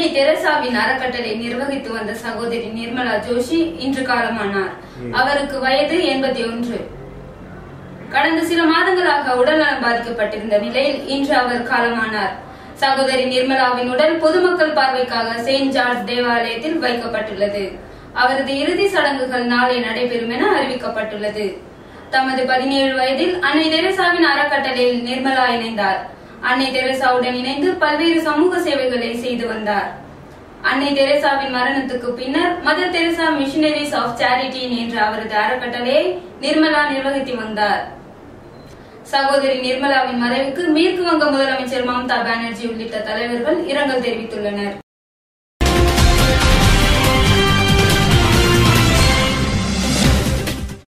அன்னை தெரசாவின் அறக்கட்டளை நிர்வகித்து வந்த சகோதரி நிர்மலா ஜோஷி இன்று காலமானார் அவருக்கு வயது எண்பத்தி ஒன்று கடந்த சில மாதங்களாக உடல்நலம் பாதிக்கப்பட்டிருந்த நிலையில் இன்று அவர் காலமானார் சகோதரி நிர்மலாவின் உடல் பொதுமக்கள் பார்வைக்காக செயின்ட் ஜார்ஜ் தேவாலயத்தில் வைக்கப்பட்டுள்ளது அவரது இறுதி சடங்குகள் நாளை நடைபெறும் என அறிவிக்கப்பட்டுள்ளது தமது பதினேழு வயதில் அன்னை தெரசாவின் அறக்கட்டளையில் நிர்மலா இணைந்தார் அன்னை தெரசாவுடன் இணைந்து பல்வேறு சமூக சேவைகளை செய்து வந்தார் அன்னை தெரசாவின் மரணத்துக்கு பின்னர் mother Teresa missionaries of charity என்ற அவரது அறக்கட்டளையை நிர்மலா நிர்வகித்து வந்தார் சகோதரி நிர்மலாவின் மறைவுக்கு மேற்கு வங்க முதலமைச்சர் மம்தா பானர்ஜி உள்ளிட்ட தலைவர்கள் இரங்கல் தெரிவித்துள்ளனர்